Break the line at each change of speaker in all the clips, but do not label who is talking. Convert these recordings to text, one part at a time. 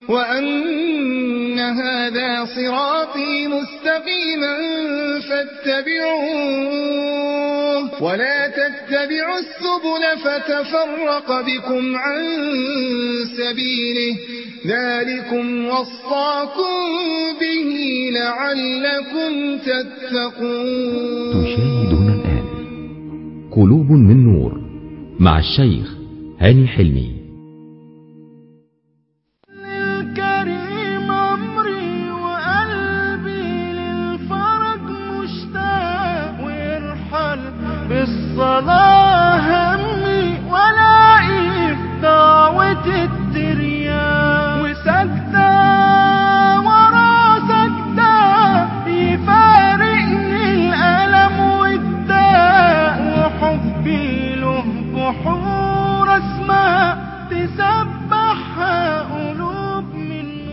وأن هذا صراطي مستقيما فاتبعوه ولا تتبعوا السبل فتفرق بكم عن سبيله ذلكم وصاكم به لعلكم تتقون
تشاهدون الآن قلوب من نور مع الشيخ هاني حلمي
للكريم أمري وقلبي للفرج مشتاق ويرحل بالصلاة همي ولاقي في دعوة الترياق وسجدة ورا سجدة يفارقني الألم والداء وحبي له بحور اسماء تسبحها قلوب من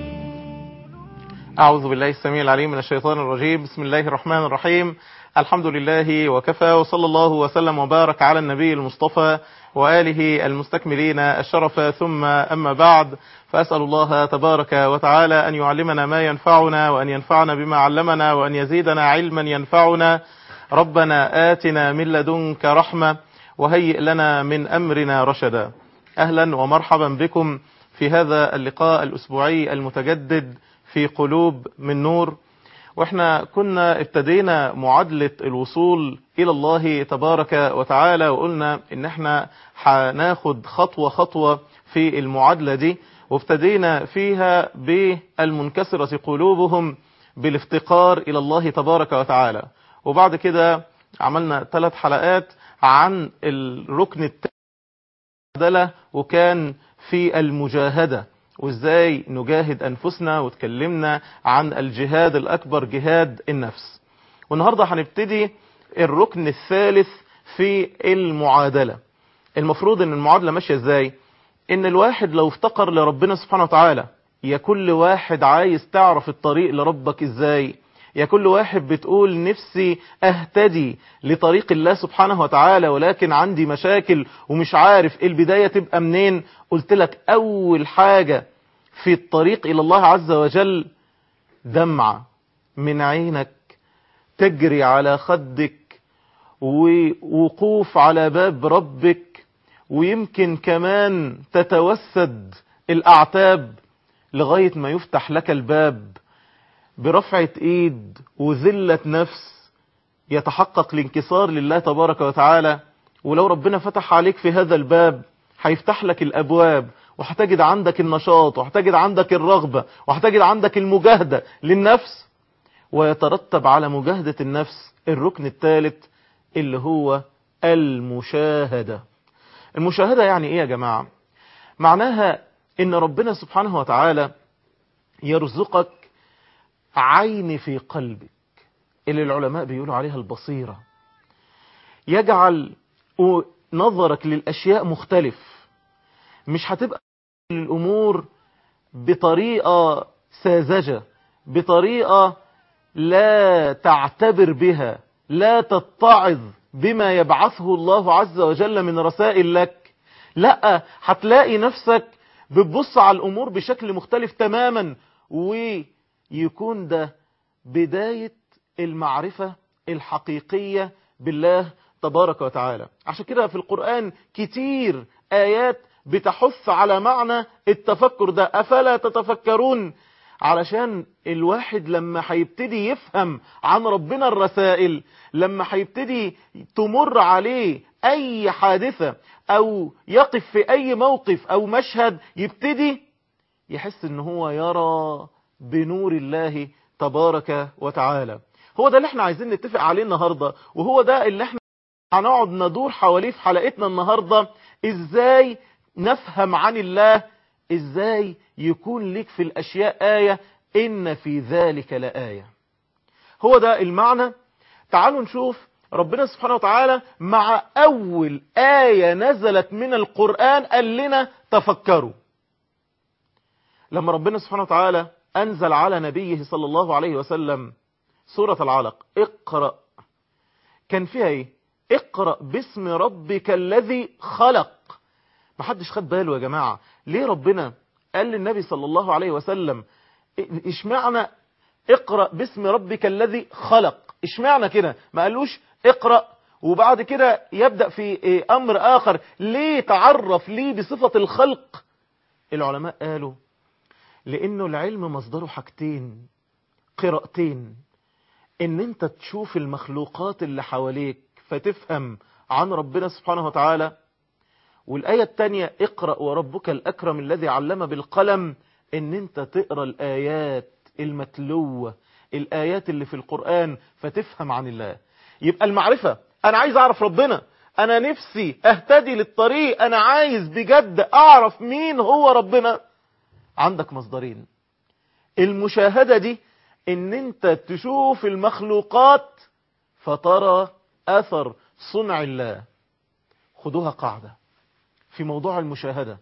أعوذ بالله السميع العليم من الشيطان الرجيم بسم الله الرحمن الرحيم الحمد لله وكفى وصلى الله وسلم وبارك على النبي المصطفى وآله المستكملين الشرف ثم أما بعد فأسأل الله تبارك وتعالى أن يعلمنا ما ينفعنا وأن ينفعنا بما علمنا وأن يزيدنا علما ينفعنا ربنا آتنا من لدنك رحمة وهيئ لنا من أمرنا رشدا أهلا ومرحبا بكم في هذا اللقاء الأسبوعي المتجدد في قلوب من نور واحنا كنا ابتدينا معادلة الوصول الى الله تبارك وتعالى وقلنا ان احنا هناخد خطوة خطوة في المعادلة دي وابتدينا فيها بالمنكسرة قلوبهم بالافتقار الى الله تبارك وتعالى وبعد كده عملنا ثلاث حلقات عن الركن التعدلة وكان في المجاهدة وازاي نجاهد انفسنا وتكلمنا عن الجهاد الاكبر جهاد النفس والنهاردة هنبتدي الركن الثالث في المعادلة المفروض ان المعادلة ماشية ازاي ان الواحد لو افتقر لربنا سبحانه وتعالى يا كل واحد عايز تعرف الطريق لربك ازاي يا كل واحد بتقول نفسي اهتدي لطريق الله سبحانه وتعالى ولكن عندي مشاكل ومش عارف البداية تبقى منين قلت لك اول حاجة في الطريق الى الله عز وجل دمعة من عينك تجري على خدك ووقوف على باب ربك ويمكن كمان تتوسد الاعتاب لغاية ما يفتح لك الباب برفعة ايد وذلة نفس يتحقق الانكسار لله تبارك وتعالى ولو ربنا فتح عليك في هذا الباب هيفتح لك الابواب وهتجد عندك النشاط وهتجد عندك الرغبة وهتجد عندك المجاهدة للنفس ويترتب على مجاهدة النفس الركن الثالث اللي هو المشاهدة المشاهدة يعني ايه يا جماعة معناها ان ربنا سبحانه وتعالى يرزقك عين في قلبك اللي العلماء بيقولوا عليها البصيرة يجعل نظرك للأشياء مختلف مش هتبقى الأمور بطريقة ساذجة بطريقة لا تعتبر بها لا تتعظ بما يبعثه الله عز وجل من رسائل لك لا هتلاقي نفسك بتبص على الأمور بشكل مختلف تماما ويكون ده بداية المعرفة الحقيقية بالله تبارك وتعالى عشان كده في القرآن كتير آيات بتحث على معنى التفكر ده أفلا تتفكرون علشان الواحد لما هيبتدي يفهم عن ربنا الرسائل لما هيبتدي تمر عليه أي حادثة أو يقف في أي موقف أو مشهد يبتدي يحس ان هو يرى بنور الله تبارك وتعالى هو ده اللي احنا عايزين نتفق عليه النهاردة وهو ده اللي احنا هنقعد ندور حواليه في حلقتنا النهاردة ازاي نفهم عن الله ازاي يكون لك في الاشياء آية ان في ذلك لآية هو ده المعنى تعالوا نشوف ربنا سبحانه وتعالى مع اول آية نزلت من القرآن قال لنا تفكروا لما ربنا سبحانه وتعالى أنزل على نبيه صلى الله عليه وسلم سورة العلق اقرأ كان فيها ايه اقرأ باسم ربك الذي خلق محدش خد باله يا جماعة ليه ربنا قال للنبي صلى الله عليه وسلم اشمعنى اقرأ باسم ربك الذي خلق اشمعنى كده ما قالوش اقرأ وبعد كده يبدأ في أمر آخر ليه تعرف ليه بصفة الخلق العلماء قالوا لأنه العلم مصدره حاجتين قراءتين ان انت تشوف المخلوقات اللي حواليك فتفهم عن ربنا سبحانه وتعالى والآية التانية اقرأ وربك الأكرم الذي علم بالقلم ان انت تقرأ الآيات المتلوة الآيات اللي في القرآن فتفهم عن الله يبقى المعرفة أنا عايز أعرف ربنا أنا نفسي أهتدي للطريق أنا عايز بجد أعرف مين هو ربنا عندك مصدرين المشاهدة دي ان انت تشوف المخلوقات فترى اثر صنع الله خدوها قاعدة في موضوع المشاهدة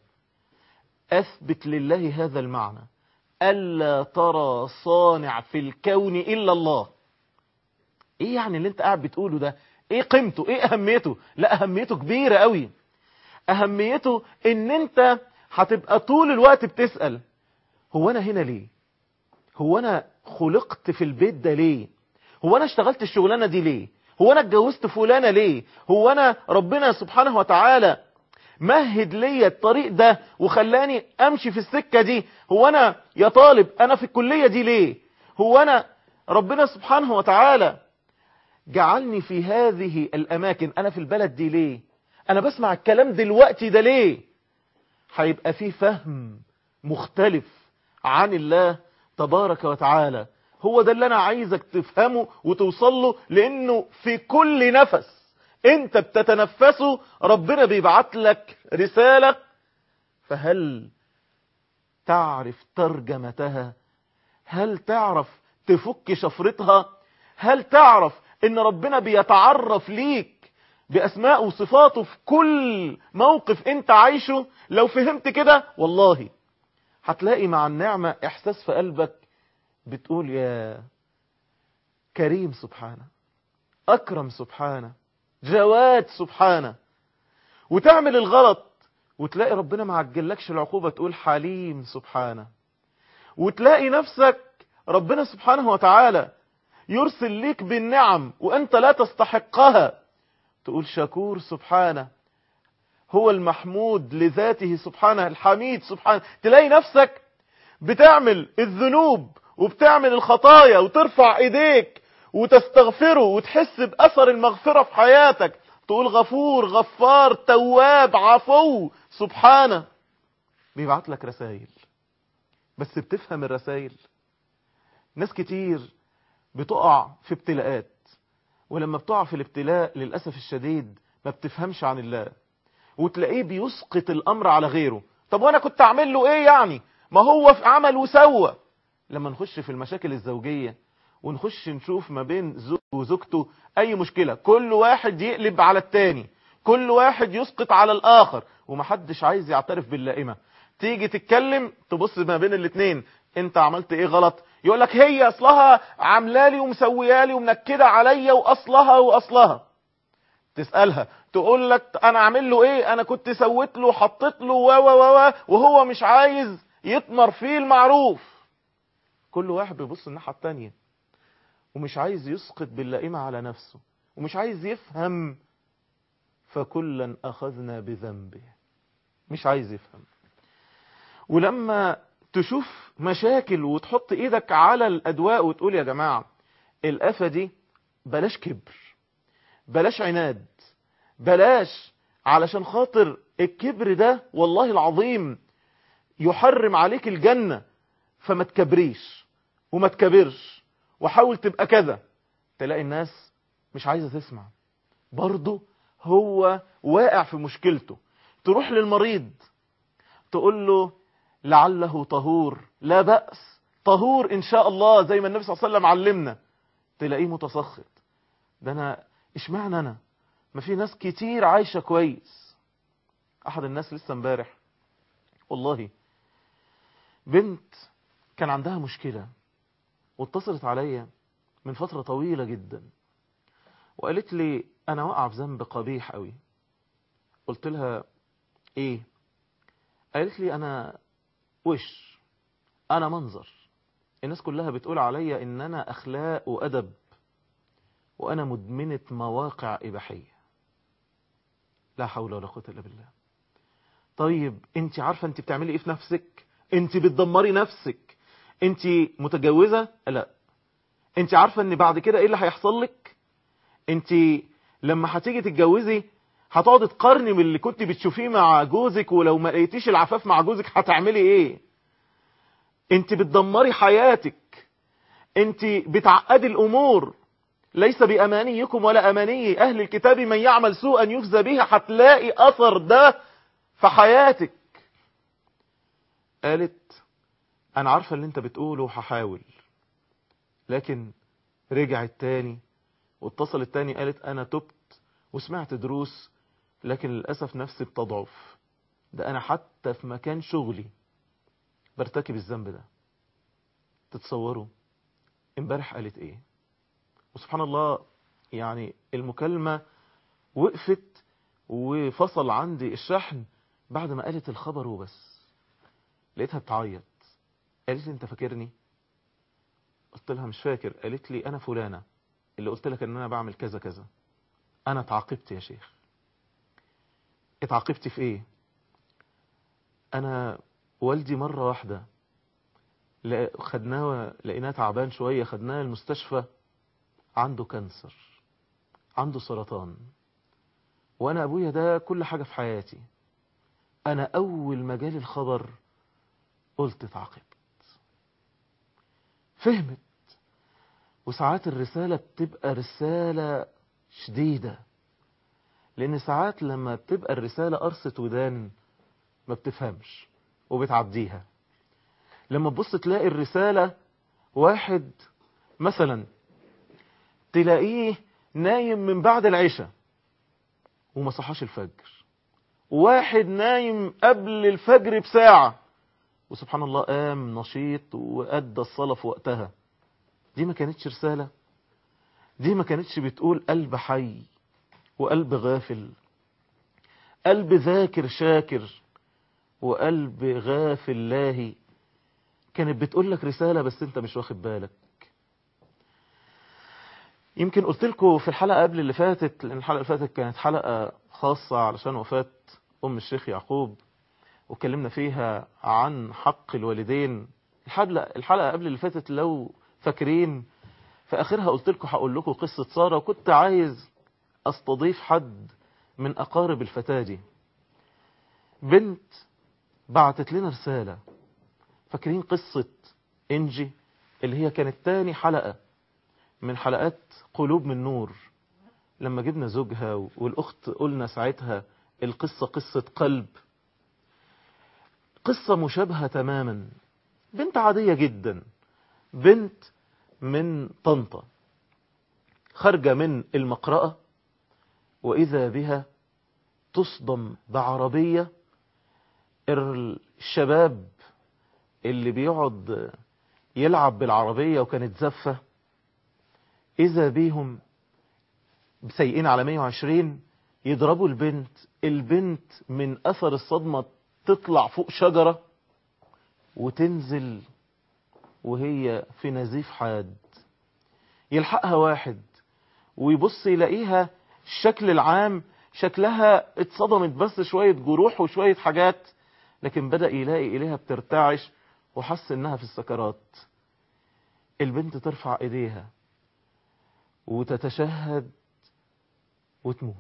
اثبت لله هذا المعنى ألا ترى صانع في الكون إلا الله ايه يعني اللي انت قاعد بتقوله ده ايه قيمته ايه اهميته لا اهميته كبيرة قوي اهميته ان انت هتبقى طول الوقت بتسأل هو انا هنا ليه هو انا خلقت في البيت ده ليه هو انا اشتغلت الشغلانه دي ليه هو انا اتجوزت فلانه ليه هو انا ربنا سبحانه وتعالى مهد ليا الطريق ده وخلاني امشي في السكه دي هو انا يا طالب انا في الكليه دي ليه هو انا ربنا سبحانه وتعالى جعلني في هذه الاماكن انا في البلد دي ليه انا بسمع الكلام دلوقتي ده ليه هيبقى في فهم مختلف عن الله تبارك وتعالى هو ده اللي انا عايزك تفهمه وتوصل له لانه في كل نفس انت بتتنفسه ربنا بيبعت لك رسالة فهل تعرف ترجمتها هل تعرف تفك شفرتها هل تعرف ان ربنا بيتعرف ليك باسماء وصفاته في كل موقف انت عايشه لو فهمت كده والله هتلاقي مع النعمة احساس في قلبك بتقول يا كريم سبحانه اكرم سبحانه جواد سبحانه وتعمل الغلط وتلاقي ربنا ما عجلكش العقوبة تقول حليم سبحانه وتلاقي نفسك ربنا سبحانه وتعالى يرسل ليك بالنعم وانت لا تستحقها تقول شكور سبحانه هو المحمود لذاته سبحانه الحميد سبحانه تلاقي نفسك بتعمل الذنوب وبتعمل الخطايا وترفع ايديك وتستغفره وتحس بأثر المغفرة في حياتك تقول غفور غفار تواب عفو سبحانه بيبعت لك رسائل بس بتفهم الرسائل ناس كتير بتقع في ابتلاءات ولما بتقع في الابتلاء للأسف الشديد ما بتفهمش عن الله وتلاقيه بيسقط الأمر على غيره طب وانا كنت اعمل له ايه يعني ما هو في عمل وسوى لما نخش في المشاكل الزوجية ونخش نشوف ما بين زوج وزوجته اي مشكلة كل واحد يقلب على التاني كل واحد يسقط على الاخر ومحدش عايز يعترف باللائمة تيجي تتكلم تبص ما بين الاتنين انت عملت ايه غلط يقولك هي اصلها عاملالي ومسويالي ومنكدة عليا واصلها واصلها تسألها تقول لك انا اعمل له ايه انا كنت سويت له وحطيت له و و و وهو مش عايز يطمر فيه المعروف كل واحد بيبص الناحية التانية ومش عايز يسقط باللائمة على نفسه ومش عايز يفهم فكلا أخذنا بذنبه مش عايز يفهم ولما تشوف مشاكل وتحط ايدك على الأدواء وتقول يا جماعة الآفة دي بلاش كبر بلاش عناد بلاش علشان خاطر الكبر ده والله العظيم يحرم عليك الجنة فما تكبريش وما تكبرش وحاول تبقى كذا تلاقي الناس مش عايزة تسمع برضه هو واقع في مشكلته تروح للمريض تقول له لعله طهور لا بأس طهور إن شاء الله زي ما النبي صلى الله عليه وسلم علمنا تلاقيه متسخط ده أنا اشمعنى أنا ما في ناس كتير عايشة كويس أحد الناس لسه امبارح والله بنت كان عندها مشكلة واتصلت عليا من فترة طويلة جدا وقالت لي أنا وقع في ذنب قبيح قوي قلت لها إيه قالت لي أنا وش انا منظر الناس كلها بتقول عليا ان انا اخلاق وادب وانا مدمنة مواقع اباحية لا حول ولا قوة الا بالله طيب انت عارفة انت بتعملي ايه في نفسك انت بتدمري نفسك انت متجوزة لا انت عارفة ان بعد كده ايه اللي هيحصل لك انت لما هتيجي تتجوزي هتقعد تقارني من اللي كنت بتشوفيه مع جوزك ولو ما لقيتيش العفاف مع جوزك هتعملي ايه انت بتدمري حياتك انت بتعقدي الامور ليس بامانيكم ولا اماني اهل الكتاب من يعمل سوءا يجزى به هتلاقي اثر ده في حياتك قالت انا عارفه اللي انت بتقوله وهحاول لكن رجعت تاني واتصلت تاني قالت انا تبت وسمعت دروس لكن للاسف نفسي بتضعف ده انا حتى في مكان شغلي برتكب الذنب ده تتصوروا امبارح قالت ايه وسبحان الله يعني المكالمة وقفت وفصل عندي الشحن بعد ما قالت الخبر وبس لقيتها بتعيط قالت لي انت فاكرني قلت لها مش فاكر قالت لي انا فلانة اللي قلت لك ان انا بعمل كذا كذا انا اتعاقبت يا شيخ اتعاقبت في ايه انا والدي مرة واحدة خدناه لقيناه تعبان شوية خدناه المستشفى عنده كانسر عنده سرطان وانا ابويا ده كل حاجة في حياتي انا اول ما جالي الخبر قلت اتعاقبت فهمت وساعات الرسالة بتبقى رسالة شديدة لان ساعات لما بتبقى الرسالة قرصة ودان ما بتفهمش وبتعديها لما تبص تلاقي الرسالة واحد مثلا تلاقيه نايم من بعد العشاء وما صحاش الفجر واحد نايم قبل الفجر بساعة وسبحان الله قام نشيط وأدى الصلاة في وقتها دي ما كانتش رسالة دي ما كانتش بتقول قلب حي وقلب غافل قلب ذاكر شاكر وقلب غافل لاهي كانت بتقول لك رسالة بس انت مش واخد بالك يمكن قلت لكم في الحلقة قبل اللي فاتت لأن الحلقة اللي فاتت كانت حلقة خاصة علشان وفاة أم الشيخ يعقوب وكلمنا فيها عن حق الوالدين الحلقة, الحلقة قبل اللي فاتت لو فاكرين في آخرها قلت لكم هقول لكم قصة سارة وكنت عايز أستضيف حد من أقارب الفتاة دي بنت بعتت لنا رسالة فاكرين قصة إنجي اللي هي كانت تاني حلقة من حلقات قلوب من نور لما جبنا زوجها والأخت قلنا ساعتها القصة قصة قلب قصة مشابهة تماما بنت عادية جدا بنت من طنطا خارجة من المقرأة وإذا بها تصدم بعربية الشباب اللي بيقعد يلعب بالعربية وكانت زفة إذا بيهم سيئين على 120 يضربوا البنت البنت من أثر الصدمة تطلع فوق شجرة وتنزل وهي في نزيف حاد يلحقها واحد ويبص يلاقيها الشكل العام شكلها اتصدمت بس شوية جروح وشوية حاجات لكن بدأ يلاقي إليها بترتعش وحس إنها في السكرات البنت ترفع إيديها وتتشهد وتموت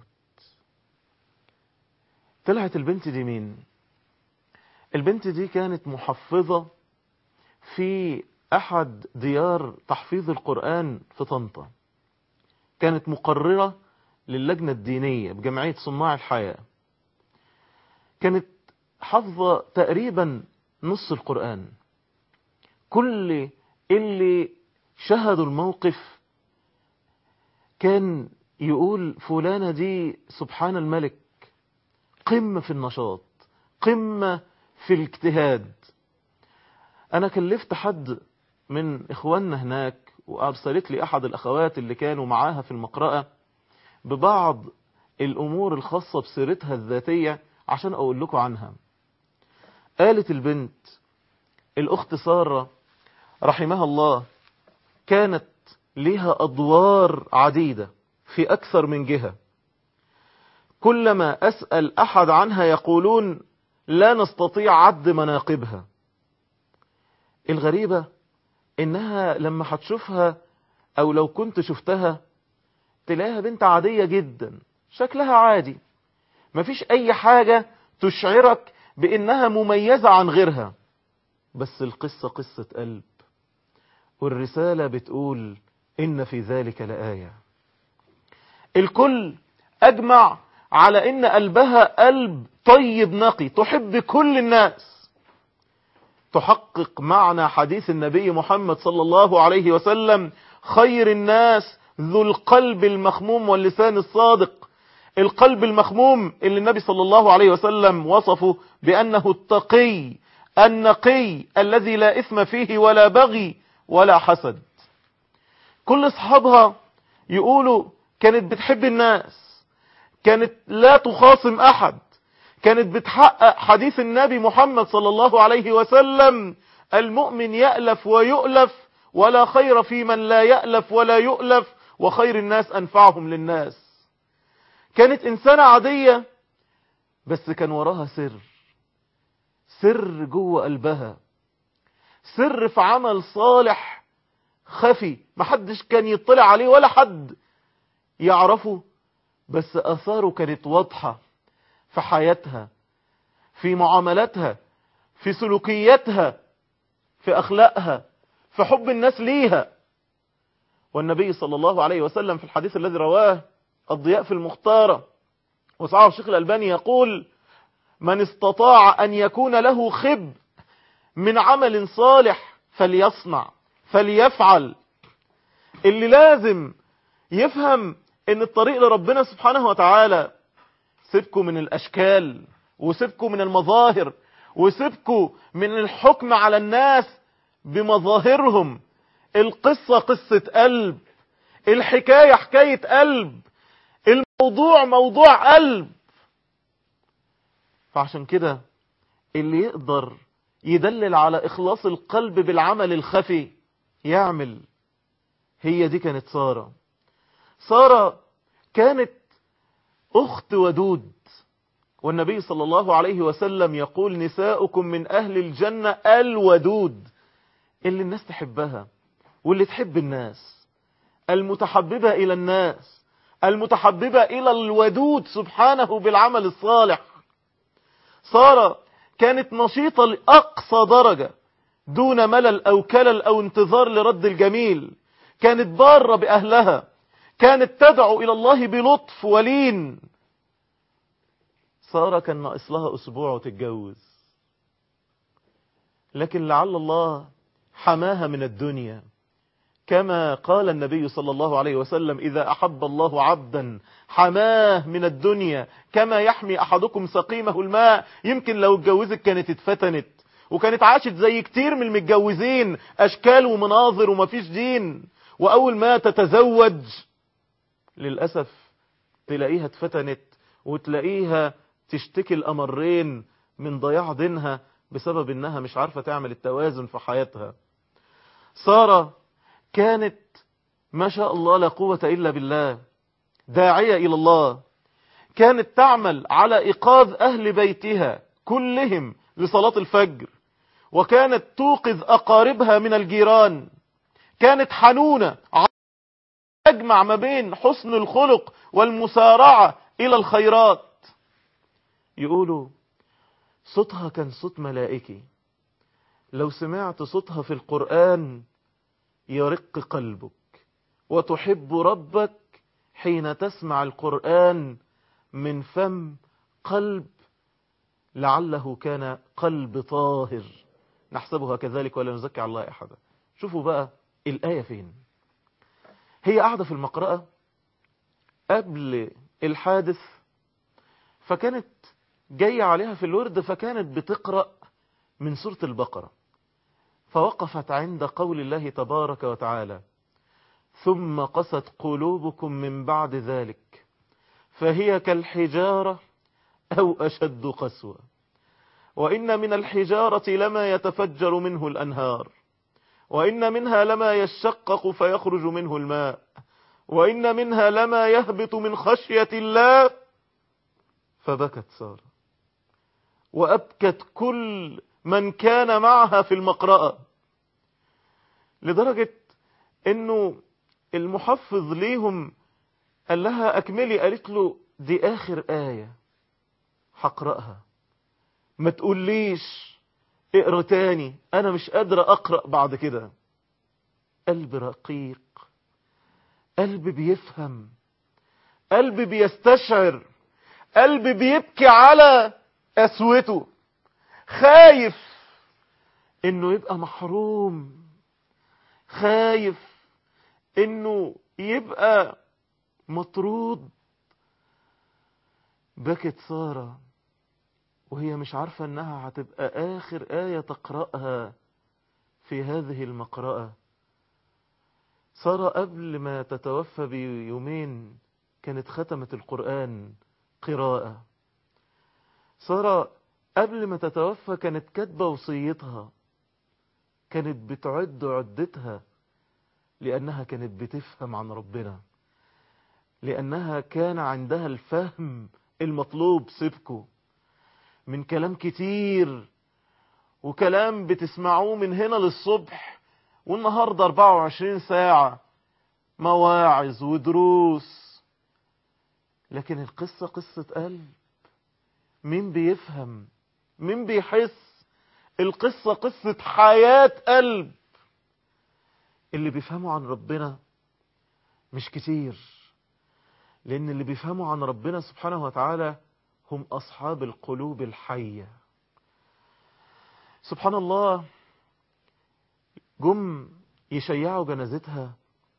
طلعت البنت دي مين البنت دي كانت محفظة في أحد ديار تحفيظ القرآن في طنطا كانت مقررة للجنة الدينية بجمعية صناع الحياة كانت حافظة تقريبا نص القرآن كل اللي شهدوا الموقف كان يقول فلانة دي سبحان الملك قمة في النشاط قمة في الاجتهاد أنا كلفت حد من إخواننا هناك وأرسلت لي أحد الأخوات اللي كانوا معاها في المقرأة ببعض الأمور الخاصة بسيرتها الذاتية عشان أقول لكم عنها قالت البنت الأخت سارة رحمها الله كانت لها أدوار عديدة في أكثر من جهة كلما أسأل أحد عنها يقولون لا نستطيع عد مناقبها الغريبة إنها لما هتشوفها أو لو كنت شفتها تلاقيها بنت عادية جدا شكلها عادي مفيش أي حاجة تشعرك بإنها مميزة عن غيرها بس القصة قصة قلب والرسالة بتقول إن في ذلك لآية الكل أجمع على إن قلبها قلب طيب نقي تحب كل الناس تحقق معنى حديث النبي محمد صلى الله عليه وسلم خير الناس ذو القلب المخموم واللسان الصادق القلب المخموم اللي النبي صلى الله عليه وسلم وصفه بأنه التقي النقي الذي لا إثم فيه ولا بغي ولا حسد كل أصحابها يقولوا كانت بتحب الناس كانت لا تخاصم أحد كانت بتحقق حديث النبي محمد صلى الله عليه وسلم المؤمن يألف ويؤلف ولا خير في من لا يألف ولا يؤلف وخير الناس أنفعهم للناس كانت إنسانة عادية بس كان وراها سر سر جوه قلبها سر في عمل صالح خفي محدش كان يطلع عليه ولا حد يعرفه بس أثاره كانت واضحة في حياتها في معاملاتها في سلوكياتها في أخلاقها في حب الناس ليها والنبي صلى الله عليه وسلم في الحديث الذي رواه الضياء في المختارة وصعب الشيخ الألباني يقول من استطاع أن يكون له خب من عمل صالح فليصنع فليفعل اللي لازم يفهم ان الطريق لربنا سبحانه وتعالى سيبكوا من الاشكال وسيبكوا من المظاهر وسيبكوا من الحكم على الناس بمظاهرهم القصة قصة قلب الحكاية حكاية قلب الموضوع موضوع قلب فعشان كده اللي يقدر يدلل على إخلاص القلب بالعمل الخفي يعمل هي دي كانت سارة سارة كانت أخت ودود والنبي صلى الله عليه وسلم يقول نساؤكم من أهل الجنة الودود اللي الناس تحبها واللي تحب الناس المتحببة إلى الناس المتحببة إلى الودود سبحانه بالعمل الصالح سارة كانت نشيطة لأقصى درجة دون ملل أو كلل أو انتظار لرد الجميل كانت بارة بأهلها كانت تدعو إلى الله بلطف ولين سارة كان ناقص لها أسبوع وتتجوز لكن لعل الله حماها من الدنيا كما قال النبي صلى الله عليه وسلم إذا أحب الله عبدا حماه من الدنيا كما يحمي أحدكم سقيمه الماء يمكن لو اتجوزت كانت اتفتنت وكانت عاشت زي كتير من المتجوزين أشكال ومناظر ومفيش دين وأول ما تتزوج للأسف تلاقيها اتفتنت وتلاقيها تشتكي الأمرين من ضياع دينها بسبب انها مش عارفة تعمل التوازن في حياتها سارة كانت ما شاء الله لا قوة إلا بالله داعية إلى الله كانت تعمل على إيقاظ أهل بيتها كلهم لصلاة الفجر وكانت توقظ أقاربها من الجيران كانت حنونة تجمع ما بين حسن الخلق والمسارعة إلى الخيرات يقولوا صوتها كان صوت ملائكي لو سمعت صوتها في القرآن يرق قلبك وتحب ربك حين تسمع القرآن من فم قلب لعله كان قلب طاهر نحسبها كذلك ولا نزكي على الله أحدا شوفوا بقى الآية فين هي قاعدة في المقرأة قبل الحادث فكانت جاية عليها في الورد فكانت بتقرأ من سورة البقرة فوقفت عند قول الله تبارك وتعالى ثم قست قلوبكم من بعد ذلك فهي كالحجارة أو أشد قسوة وإن من الحجارة لما يتفجر منه الأنهار وإن منها لما يشقق فيخرج منه الماء وإن منها لما يهبط من خشية الله فبكت سارة وأبكت كل من كان معها في المقرأة لدرجة انه المحفظ ليهم قال لها اكملي قالت له دي اخر آية هقرأها ما تقوليش اقرا تاني انا مش قادرة اقرأ بعد كده قلب رقيق قلب بيفهم قلب بيستشعر قلب بيبكي على قسوته خايف انه يبقى محروم خايف انه يبقى مطرود بكت سارة وهي مش عارفة انها هتبقى اخر آية تقرأها في هذه المقرأة سارة قبل ما تتوفى بيومين كانت ختمت القرآن قراءة سارة قبل ما تتوفى كانت كاتبة وصيتها كانت بتعد عدتها لأنها كانت بتفهم عن ربنا لأنها كان عندها الفهم المطلوب سبكه من كلام كتير وكلام بتسمعوه من هنا للصبح والنهاردة 24 ساعة مواعظ ودروس لكن القصة قصة قلب مين بيفهم مين بيحس القصة قصة حياة قلب اللي بيفهموا عن ربنا مش كتير لأن اللي بيفهموا عن ربنا سبحانه وتعالى هم أصحاب القلوب الحية سبحان الله جم يشيعوا جنازتها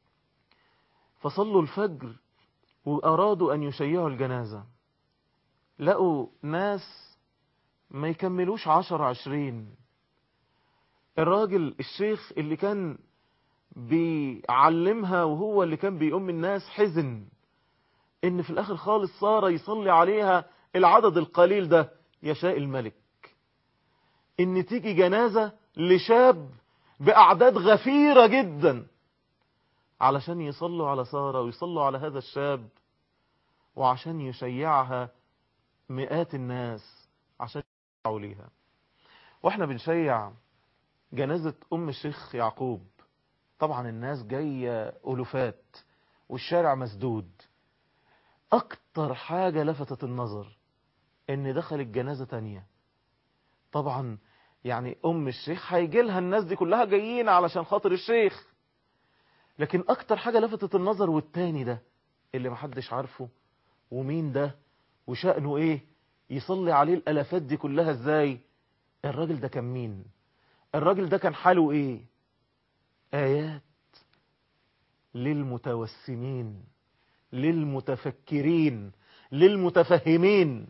فصلوا الفجر وأرادوا أن يشيعوا الجنازة لقوا ناس ما يكملوش عشر عشرين الراجل الشيخ اللي كان بيعلمها وهو اللي كان بيقوم الناس حزن ان في الاخر خالص صار يصلي عليها العدد القليل ده يشاء الملك ان تيجي جنازة لشاب باعداد غفيرة جدا علشان يصلوا على سارة ويصلوا على هذا الشاب وعشان يشيعها مئات الناس عشان يشيعوا ليها واحنا بنشيع جنازة ام الشيخ يعقوب طبعا الناس جاية ألوفات والشارع مسدود أكتر حاجة لفتت النظر إن دخلت جنازة تانية طبعا يعني أم الشيخ هيجي لها الناس دي كلها جايين علشان خاطر الشيخ لكن أكتر حاجة لفتت النظر والتاني ده اللي محدش عارفه ومين ده وشأنه إيه يصلي عليه الألافات دي كلها إزاي الراجل ده كان مين الراجل ده كان حاله إيه آيات للمتوسمين للمتفكرين للمتفهمين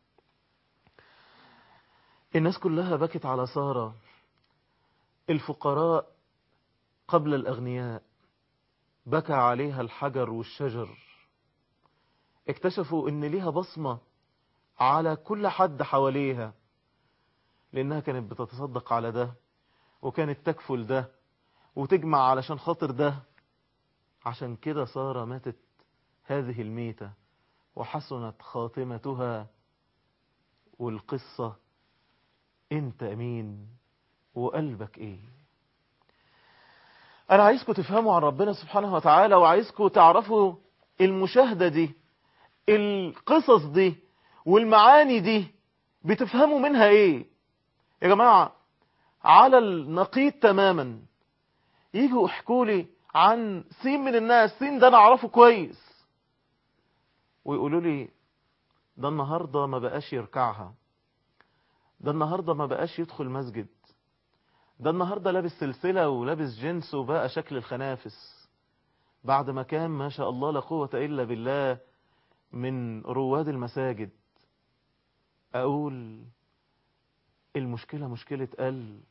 الناس كلها بكت على سارة الفقراء قبل الأغنياء بكى عليها الحجر والشجر اكتشفوا ان ليها بصمة على كل حد حواليها لانها كانت بتتصدق على ده وكانت تكفل ده وتجمع علشان خاطر ده عشان كده سارة ماتت هذه الميتة وحسنت خاتمتها والقصة انت مين وقلبك ايه انا عايزكم تفهموا عن ربنا سبحانه وتعالى وعايزكم تعرفوا المشاهدة دي القصص دي والمعاني دي بتفهموا منها ايه يا جماعة على النقيض تماما يجوا يحكوا لي عن سين من الناس سين ده انا اعرفه كويس ويقولوا لي ده النهاردة ما بقاش يركعها ده النهاردة ما بقاش يدخل مسجد ده النهاردة لابس سلسلة ولابس جنس وبقى شكل الخنافس بعد ما كان ما شاء الله لا قوة إلا بالله من رواد المساجد أقول المشكلة مشكلة قلب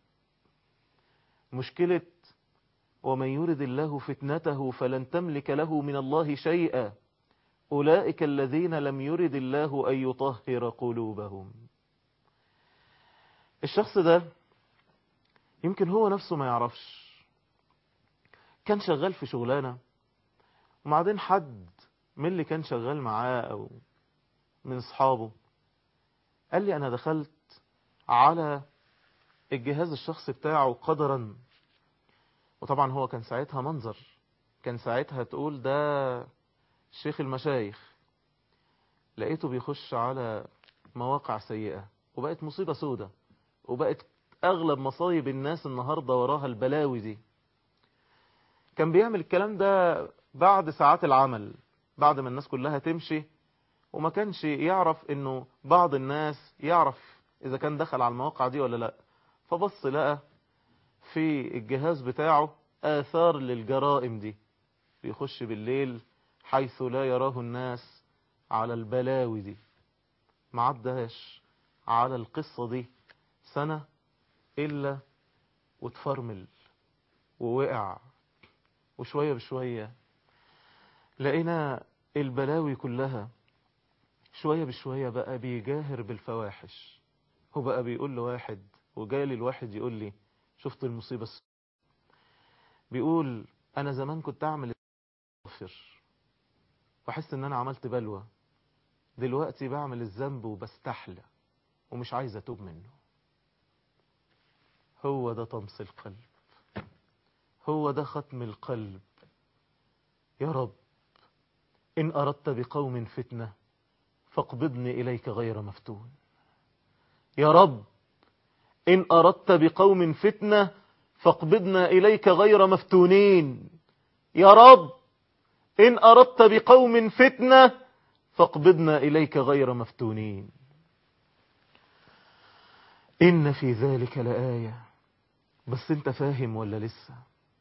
مشكلة ومن يرد الله فتنته فلن تملك له من الله شيئا أولئك الذين لم يرد الله أن يطهر قلوبهم الشخص ده يمكن هو نفسه ما يعرفش كان شغال في شغلانة وبعدين حد من اللي كان شغال معاه أو من أصحابه قال لي أنا دخلت على الجهاز الشخصي بتاعه قدرا وطبعا هو كان ساعتها منظر كان ساعتها تقول ده شيخ المشايخ لقيته بيخش على مواقع سيئة وبقت مصيبة سودة وبقت أغلب مصايب الناس النهاردة وراها البلاوي دي كان بيعمل الكلام ده بعد ساعات العمل بعد ما الناس كلها تمشي وما كانش يعرف انه بعض الناس يعرف اذا كان دخل على المواقع دي ولا لا فبص لقى في الجهاز بتاعه آثار للجرائم دي بيخش بالليل حيث لا يراه الناس على البلاوي دي ما عدهاش على القصة دي سنة إلا وتفرمل ووقع وشوية بشوية لقينا البلاوي كلها شوية بشوية بقى بيجاهر بالفواحش هو بقى بيقول لواحد وجالي الواحد يقول لي شفت المصيبة الس... بيقول أنا زمان كنت أعمل أغفر وأحس إن أنا عملت بلوى دلوقتي بعمل الذنب وبستحلى ومش عايز أتوب منه هو ده طمس القلب هو ده ختم القلب يا رب إن أردت بقوم فتنة فاقبضني إليك غير مفتون يا رب إن أردت بقوم فتنة فاقبضنا إليك غير مفتونين يا رب إن أردت بقوم فتنة فاقبضنا إليك غير مفتونين إن في ذلك لآية بس انت فاهم ولا لسه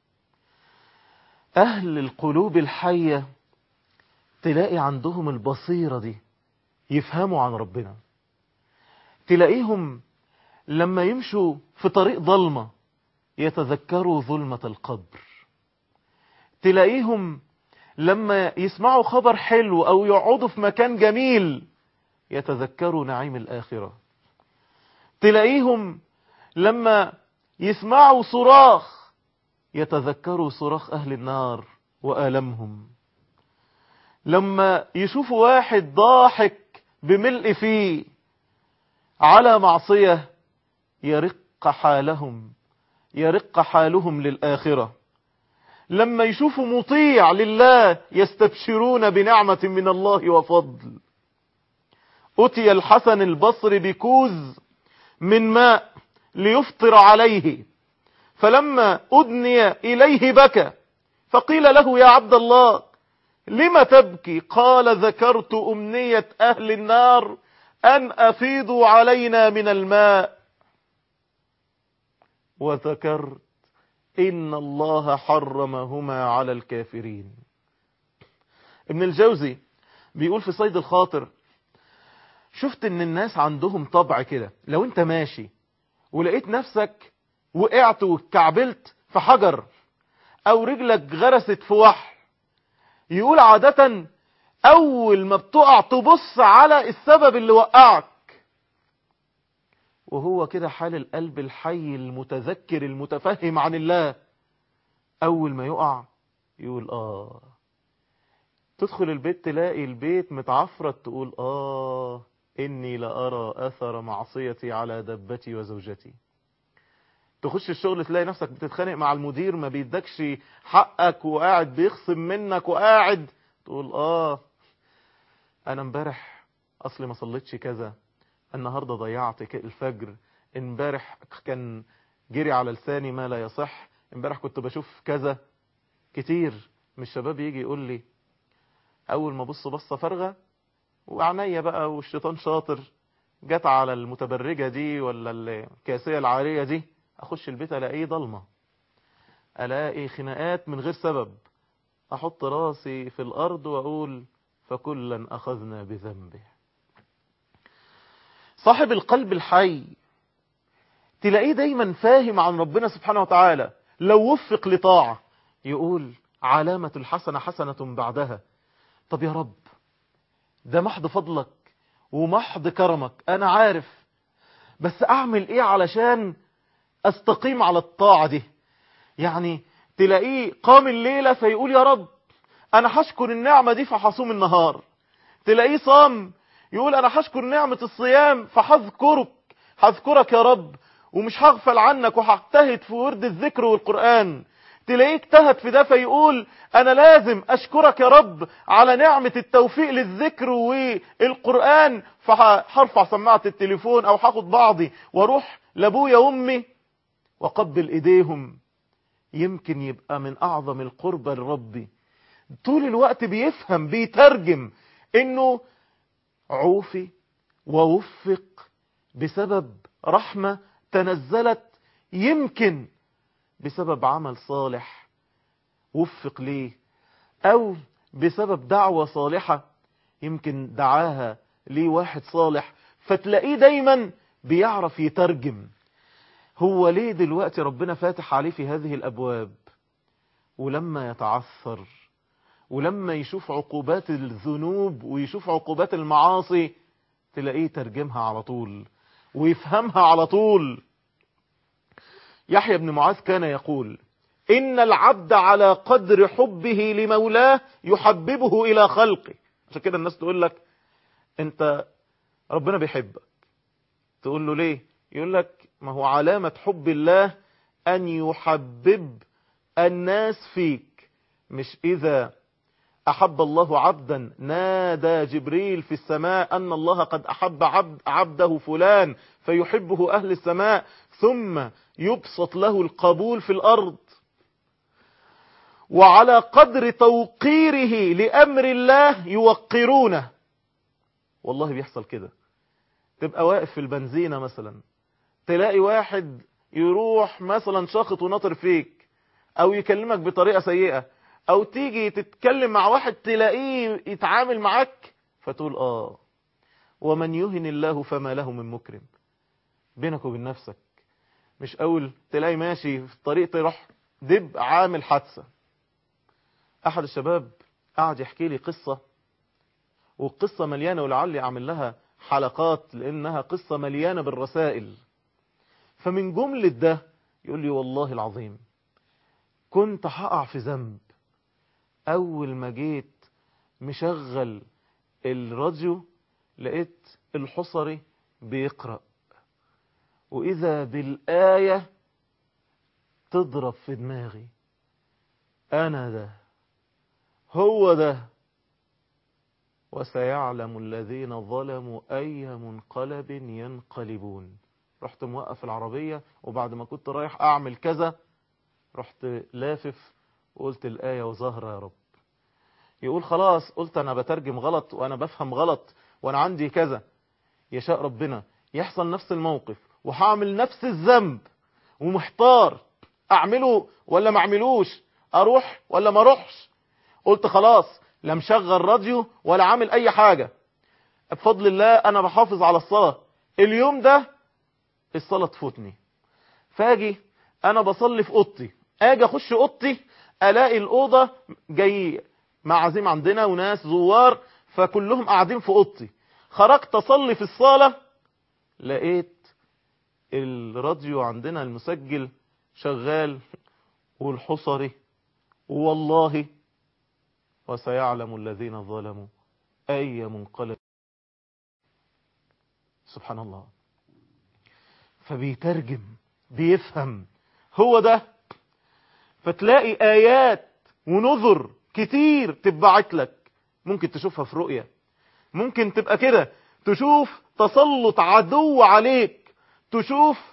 أهل القلوب الحية تلاقي عندهم البصيرة دي يفهموا عن ربنا تلاقيهم لما يمشوا في طريق ظلمة يتذكروا ظلمة القبر تلاقيهم لما يسمعوا خبر حلو أو يقعدوا في مكان جميل يتذكروا نعيم الآخرة تلاقيهم لما يسمعوا صراخ يتذكروا صراخ أهل النار وآلمهم لما يشوفوا واحد ضاحك بملء فيه على معصية يرق حالهم يرق حالهم للآخرة لما يشوفوا مطيع لله يستبشرون بنعمة من الله وفضل أتي الحسن البصري بكوز من ماء ليفطر عليه فلما أدني إليه بكى فقيل له يا عبد الله لم تبكي قال ذكرت أمنية أهل النار أن أفيضوا علينا من الماء وذكرت إن الله حرمهما على الكافرين ابن الجوزي بيقول في صيد الخاطر شفت ان الناس عندهم طبع كده لو انت ماشي ولقيت نفسك وقعت واتكعبلت في حجر او رجلك غرست في وحل يقول عادة اول ما بتقع تبص على السبب اللي وقعك وهو كده حال القلب الحي المتذكر المتفهم عن الله اول ما يقع يقول اه تدخل البيت تلاقي البيت متعفرت تقول اه اني لارى اثر معصيتي على دبتي وزوجتي تخش الشغل تلاقي نفسك بتتخانق مع المدير ما بيدكش حقك وقاعد بيخصم منك وقاعد تقول اه انا امبارح اصلي ما صليتش كذا النهارده ضيعت الفجر امبارح كان جري على لساني ما لا يصح امبارح كنت بشوف كذا كتير من الشباب يجي يقول لي اول ما ابص بصه فارغه وعينيا بقى والشيطان شاطر جت على المتبرجه دي ولا الكاسيه العاريه دي اخش البيت الاقيه ضلمه الاقي خناقات من غير سبب احط راسي في الارض واقول فكلا اخذنا بذنبه صاحب القلب الحي تلاقيه دايما فاهم عن ربنا سبحانه وتعالى لو وفق لطاعة يقول علامة الحسنة حسنة بعدها طب يا رب ده محض فضلك ومحض كرمك أنا عارف بس اعمل ايه علشان استقيم على الطاعة دي يعني تلاقيه قام الليلة فيقول يا رب انا هشكر النعمة دي فحصوم النهار تلاقيه صام يقول انا هشكر نعمة الصيام فهذكرك هذكرك يا رب ومش هغفل عنك وهجتهد في ورد الذكر والقرآن تلاقيه اجتهد في ده فيقول انا لازم اشكرك يا رب على نعمة التوفيق للذكر والقرآن فهرفع سماعة التليفون او هاخد بعضي واروح لابويا وامي وقبل ايديهم يمكن يبقى من اعظم القربة لربي طول الوقت بيفهم بيترجم انه عوفي ووفق بسبب رحمة تنزلت يمكن بسبب عمل صالح وفق ليه او بسبب دعوة صالحة يمكن دعاها ليه واحد صالح فتلاقيه دايما بيعرف يترجم هو ليه دلوقتي ربنا فاتح عليه في هذه الابواب ولما يتعثر ولما يشوف عقوبات الذنوب ويشوف عقوبات المعاصي تلاقيه ترجمها على طول ويفهمها على طول يحيى بن معاذ كان يقول إن العبد على قدر حبه لمولاه يحببه إلى خلقه عشان كده الناس تقول لك أنت ربنا بيحبك تقول له ليه يقول لك ما هو علامة حب الله أن يحبب الناس فيك مش إذا أحب الله عبدا نادى جبريل في السماء أن الله قد أحب عبد عبده فلان فيحبه أهل السماء ثم يبسط له القبول في الأرض وعلى قدر توقيره لأمر الله يوقرونه والله بيحصل كده تبقى واقف في البنزينة مثلا تلاقي واحد يروح مثلا شاخط وناطر فيك أو يكلمك بطريقة سيئة او تيجي تتكلم مع واحد تلاقيه يتعامل معاك فتقول اه ومن يهن الله فما له من مكرم بينك وبين نفسك مش اول تلاقي ماشي في الطريق تروح دب عامل حادثة احد الشباب قعد يحكي لي قصة والقصة مليانة ولعلي اعمل لها حلقات لانها قصة مليانة بالرسائل فمن جملة ده يقول لي والله العظيم كنت هقع في ذنب اول ما جيت مشغل الراديو لقيت الحصري بيقرأ واذا بالآية تضرب في دماغي انا ده هو ده وسيعلم الذين ظلموا اي منقلب ينقلبون رحت موقف العربية وبعد ما كنت رايح اعمل كذا رحت لافف وقلت الآية وظهر يا رب يقول خلاص قلت أنا بترجم غلط وأنا بفهم غلط وأنا عندي كذا يشاء ربنا يحصل نفس الموقف وهعمل نفس الذنب ومحتار أعمله ولا ما أعملوش أروح ولا ما أروحش قلت خلاص لا مشغل راديو ولا عامل أي حاجة بفضل الله أنا بحافظ على الصلاة اليوم ده الصلاة تفوتني فاجي أنا بصلي في أوضتي أجي أخش أوضتي الاقي الاوضه جاي معازيم عندنا وناس زوار فكلهم قاعدين في اوضتي خرجت اصلي في الصاله لقيت الراديو عندنا المسجل شغال والحصري والله وسيعلم الذين ظلموا اي منقلب سبحان الله فبيترجم بيفهم هو ده فتلاقي آيات ونذر كتير تبعت لك ممكن تشوفها في رؤية ممكن تبقى كده تشوف تسلط عدو عليك تشوف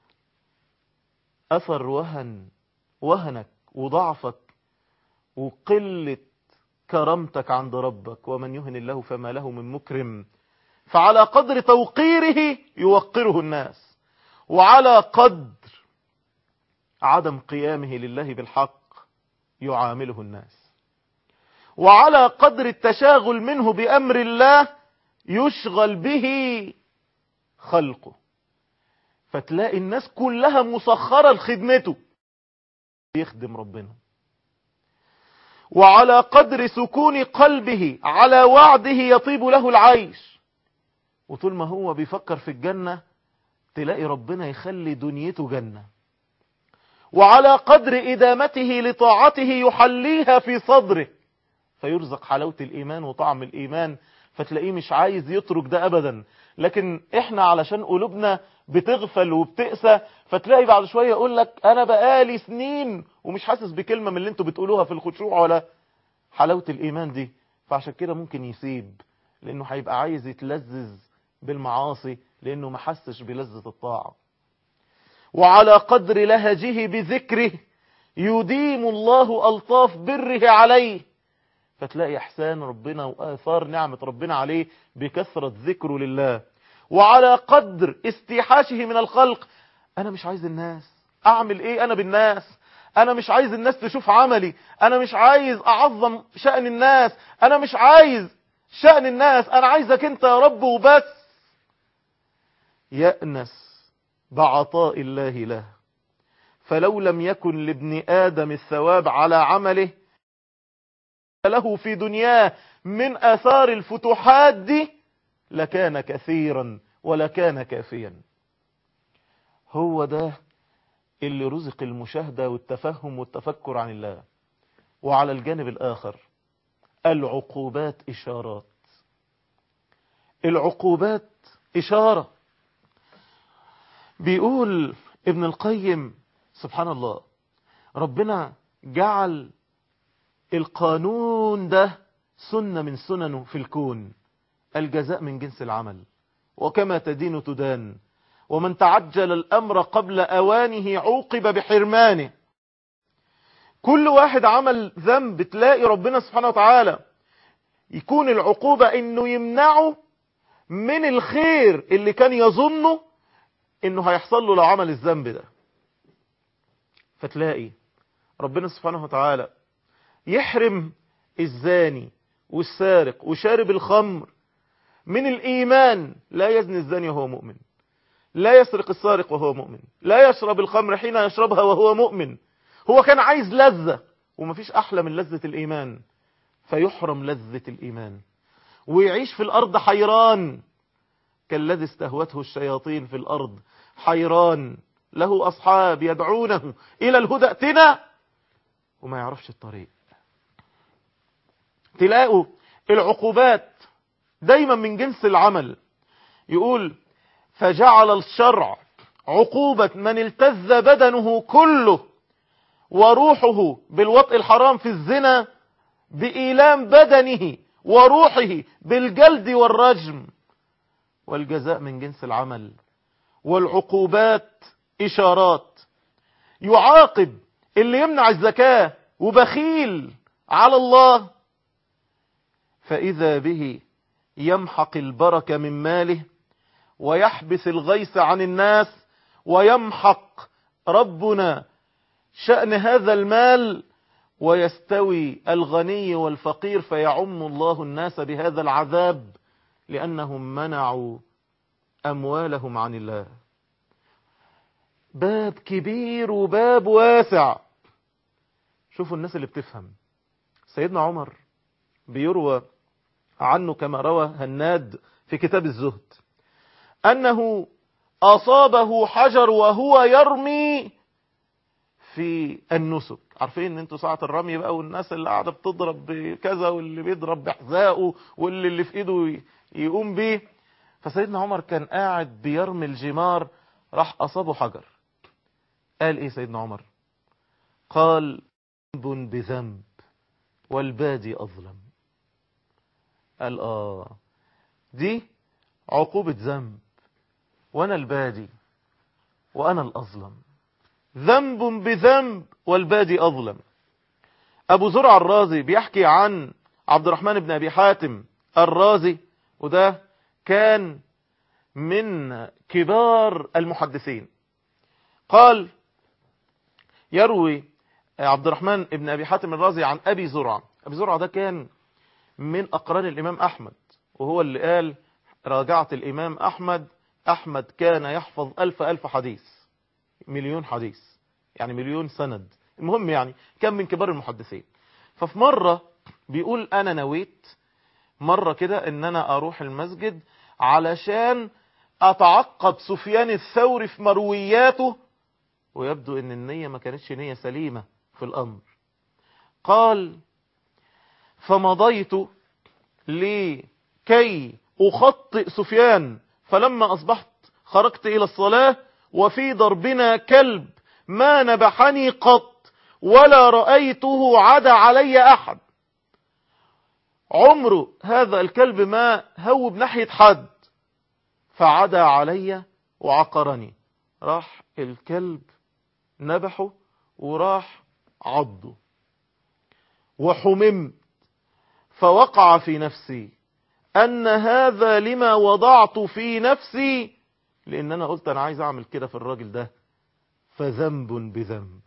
أثر وهن وهنك وضعفك وقلة كرامتك عند ربك ومن يهن الله فما له من مكرم فعلى قدر توقيره يوقره الناس وعلى قدر عدم قيامه لله بالحق يعامله الناس وعلى قدر التشاغل منه بأمر الله يشغل به خلقه فتلاقي الناس كلها مسخرة لخدمته يخدم ربنا وعلى قدر سكون قلبه على وعده يطيب له العيش وطول ما هو بيفكر في الجنة تلاقي ربنا يخلي دنيته جنة وعلى قدر إدامته لطاعته يحليها في صدره فيرزق حلاوة الإيمان وطعم الإيمان فتلاقيه مش عايز يترك ده أبدا لكن إحنا علشان قلوبنا بتغفل وبتقسى فتلاقي بعد شوية يقول لك أنا بقالي سنين ومش حاسس بكلمة من اللي انتوا بتقولوها في الخشوع ولا حلاوة الإيمان دي فعشان كده ممكن يسيب لأنه هيبقى عايز يتلذذ بالمعاصي لأنه ما حسش بلذة الطاعة وعلى قدر لهجه بذكره يديم الله ألطاف بره عليه فتلاقي إحسان ربنا وآثار نعمة ربنا عليه بكثرة ذكره لله وعلى قدر استيحاشه من الخلق أنا مش عايز الناس أعمل إيه أنا بالناس أنا مش عايز الناس تشوف عملي أنا مش عايز أعظم شأن الناس أنا مش عايز شأن الناس أنا عايزك أنت يا رب وبس يأنس بعطاء الله له فلو لم يكن لابن آدم الثواب على عمله له في دنياه من آثار الفتوحات دي لكان كثيرا ولكان كافيا هو ده اللي رزق المشاهدة والتفهم والتفكر عن الله وعلى الجانب الآخر العقوبات إشارات العقوبات إشارة بيقول ابن القيم سبحان الله ربنا جعل القانون ده سنة من سننه في الكون الجزاء من جنس العمل وكما تدين تدان ومن تعجل الأمر قبل أوانه عوقب بحرمانه كل واحد عمل ذنب تلاقي ربنا سبحانه وتعالى يكون العقوبة انه يمنعه من الخير اللي كان يظنه انه هيحصل له لو عمل الذنب ده فتلاقي ربنا سبحانه وتعالى يحرم الزاني والسارق وشارب الخمر من الإيمان لا يزني الزاني وهو مؤمن لا يسرق السارق وهو مؤمن لا يشرب الخمر حين يشربها وهو مؤمن هو كان عايز لذة ومفيش أحلى من لذة الإيمان فيحرم لذة الإيمان ويعيش في الأرض حيران كالذي استهوته الشياطين في الأرض حيران له أصحاب يدعونه إلى الهدى ائتنا وما يعرفش الطريق تلاقوا العقوبات دايما من جنس العمل يقول فجعل الشرع عقوبة من التز بدنه كله وروحه بالوطء الحرام في الزنا بإيلام بدنه وروحه بالجلد والرجم والجزاء من جنس العمل والعقوبات إشارات يعاقب اللي يمنع الزكاة وبخيل على الله فإذا به يمحق البركة من ماله ويحبس الغيث عن الناس ويمحق ربنا شأن هذا المال ويستوي الغني والفقير فيعم الله الناس بهذا العذاب لأنهم منعوا أموالهم عن الله باب كبير وباب واسع شوفوا الناس اللي بتفهم سيدنا عمر بيروى عنه كما روى هناد في كتاب الزهد أنه أصابه حجر وهو يرمي في النسك عارفين ان انتوا ساعة الرمي بقى والناس اللي قاعدة بتضرب بكذا واللي بيضرب بحذائه واللي اللي في ايده يقوم بيه فسيدنا عمر كان قاعد بيرمي الجمار راح أصابه حجر قال ايه سيدنا عمر قال ذنب بذنب والبادي أظلم قال آه دي عقوبة ذنب وأنا البادي وأنا الأظلم ذنب بذنب والبادي أظلم أبو زرع الرازي بيحكي عن عبد الرحمن بن أبي حاتم الرازي وده كان من كبار المحدثين قال يروي عبد الرحمن بن أبي حاتم الرازي عن أبي زرع أبي زرع ده كان من أقران الإمام أحمد وهو اللي قال راجعت الإمام أحمد أحمد كان يحفظ ألف ألف حديث مليون حديث يعني مليون سند المهم يعني كان من كبار المحدثين ففي مرة بيقول أنا نويت مرة كده إن أنا أروح المسجد علشان أتعقب سفيان الثوري في مروياته ويبدو أن النية ما كانتش نية سليمة في الأمر قال فمضيت لكي أخطئ سفيان فلما أصبحت خرجت إلى الصلاة وفي ضربنا كلب ما نبحني قط ولا رأيته عدا علي أحد عمره هذا الكلب ما هو بناحية حد فعدا علي وعقرني راح الكلب نبحه وراح عضه وحممت فوقع في نفسي أن هذا لما وضعت في نفسي لأن أنا قلت أنا عايز أعمل كده في الراجل ده فذنب بذنب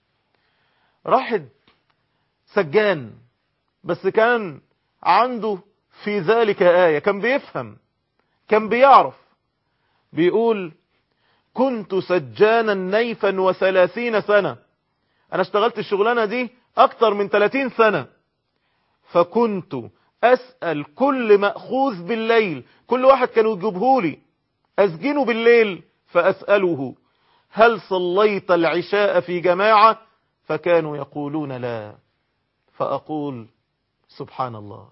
راحد سجان بس كان عنده في ذلك آية كان بيفهم كان بيعرف بيقول كنت سجانا نيفا وثلاثين سنة أنا اشتغلت الشغلانة دي أكتر من ثلاثين سنة فكنت أسأل كل مأخوذ بالليل كل واحد كانوا يجيبهولي أسجنه بالليل فأسأله هل صليت العشاء في جماعة فكانوا يقولون لا فأقول سبحان الله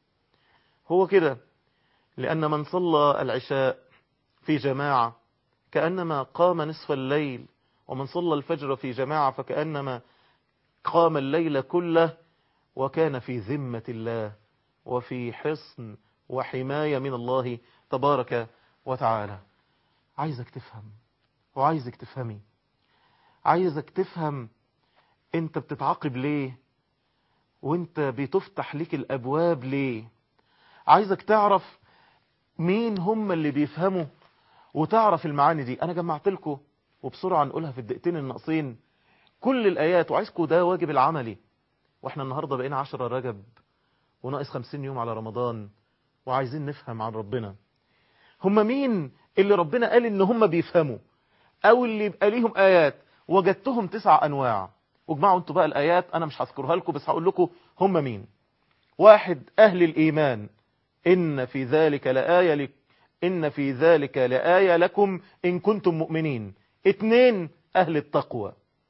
هو كده لأن من صلى العشاء في جماعة كأنما قام نصف الليل ومن صلى الفجر في جماعة فكأنما قام الليل كله وكان في ذمة الله وفي حصن وحماية من الله تبارك وتعالى عايزك تفهم وعايزك تفهمي عايزك تفهم انت بتتعاقب ليه وانت بتفتح لك الابواب ليه عايزك تعرف مين هم اللي بيفهموا وتعرف المعاني دي انا جمعت لكم وبسرعة نقولها في الدقيقتين الناقصين كل الايات وعايزكم ده واجب العملي واحنا النهاردة بقينا عشرة رجب وناقص خمسين يوم على رمضان وعايزين نفهم عن ربنا هم مين اللي ربنا قال ان هم بيفهموا او اللي يبقى ليهم ايات وجدتهم تسع انواع واجمعوا انتوا بقى الايات انا مش هذكرها لكم بس هقول لكم هم مين واحد اهل الايمان ان في ذلك لآية لك ان في ذلك لآية لكم ان كنتم مؤمنين اتنين اهل التقوى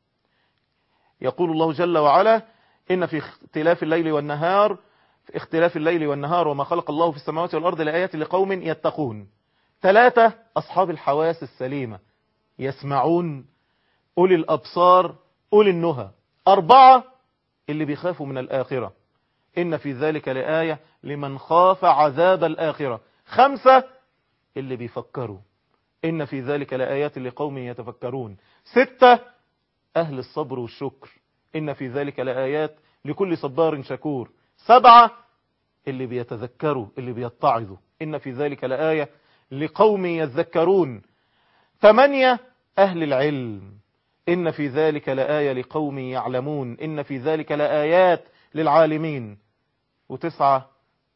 يقول الله جل وعلا ان في اختلاف الليل والنهار في اختلاف الليل والنهار وما خلق الله في السماوات والارض لآيات لقوم يتقون ثلاثة أصحاب الحواس السليمة يسمعون أولي الأبصار أولي النهى أربعة اللي بيخافوا من الآخرة إن في ذلك لآية لمن خاف عذاب الآخرة خمسة اللي بيفكروا إن في ذلك لآيات لقوم يتفكرون ستة أهل الصبر والشكر إن في ذلك لآيات لكل صبار شكور سبعة اللي بيتذكروا اللي بيتعظوا إن في ذلك لآية لقوم يذكرون ثمانية أهل العلم إن في ذلك لآية لقوم يعلمون إن في ذلك لآيات للعالمين وتسعة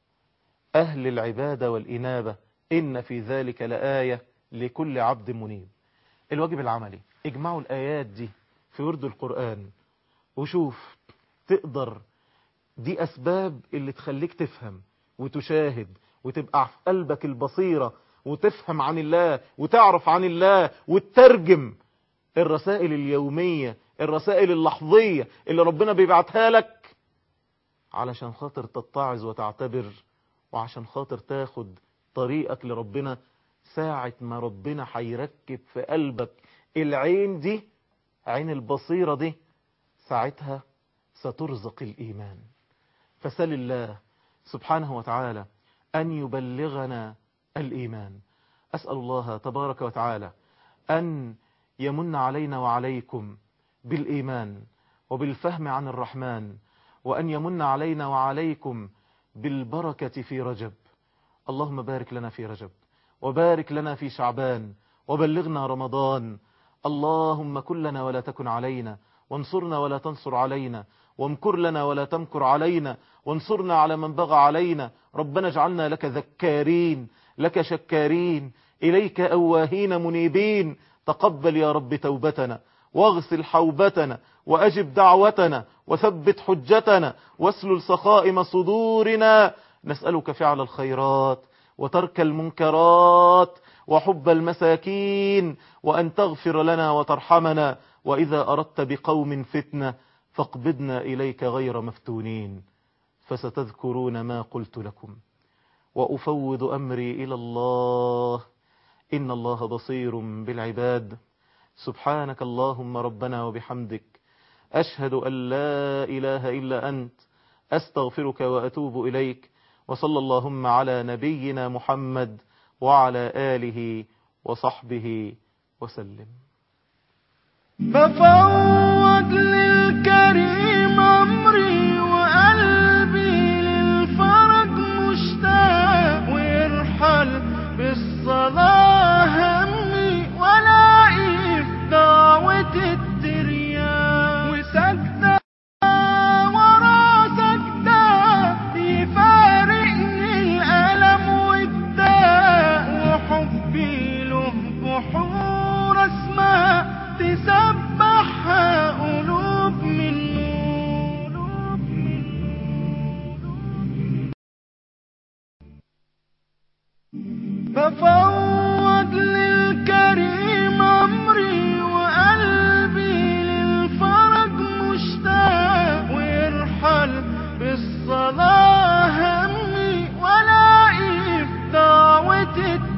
أهل العبادة والإنابة إن في ذلك لآية لكل عبد منيب الواجب العملي اجمعوا الآيات دي في ورد القرآن وشوف تقدر دي أسباب اللي تخليك تفهم وتشاهد وتبقى في قلبك البصيرة وتفهم عن الله وتعرف عن الله وتترجم الرسائل اليومية الرسائل اللحظية اللي ربنا بيبعتها لك علشان خاطر تتعظ وتعتبر وعشان خاطر تاخد طريقك لربنا ساعة ما ربنا هيركب في قلبك العين دي عين البصيرة دي ساعتها سترزق الإيمان فسل الله سبحانه وتعالى أن يبلغنا الإيمان أسأل الله تبارك وتعالى أن يمن علينا وعليكم بالإيمان وبالفهم عن الرحمن وأن يمن علينا وعليكم بالبركة في رجب اللهم بارك لنا في رجب وبارك لنا في شعبان وبلغنا رمضان اللهم كن لنا ولا تكن علينا وانصرنا ولا تنصر علينا وامكر لنا ولا تمكر علينا وانصرنا على من بغى علينا ربنا اجعلنا لك ذكارين لك شكارين إليك أواهين منيبين تقبل يا رب توبتنا واغسل حوبتنا وأجب دعوتنا وثبت حجتنا واسلل سخائم صدورنا نسألك فعل الخيرات وترك المنكرات وحب المساكين وأن تغفر لنا وترحمنا وإذا أردت بقوم فتنة فاقبضنا إليك غير مفتونين فستذكرون ما قلت لكم وأفوض أمري إلى الله إن الله بصير بالعباد سبحانك اللهم ربنا وبحمدك أشهد أن لا إله إلا أنت أستغفرك وأتوب إليك وصلى اللهم على نبينا محمد وعلى آله وصحبه وسلم
ففوض للكريم أمري وقلبي للفرج مشتاق ويرحل بالصلاة همي ولاقي في دعوة الترياق وسجدة ورا سجدة يفارقني الألم والداء وحبي له بحور اسماء تسبحها قلوب من نور ففوض للكريم أمري وقلبي للفرج مشتاق ويرحل بالصلاة همي ولاقي في دعوة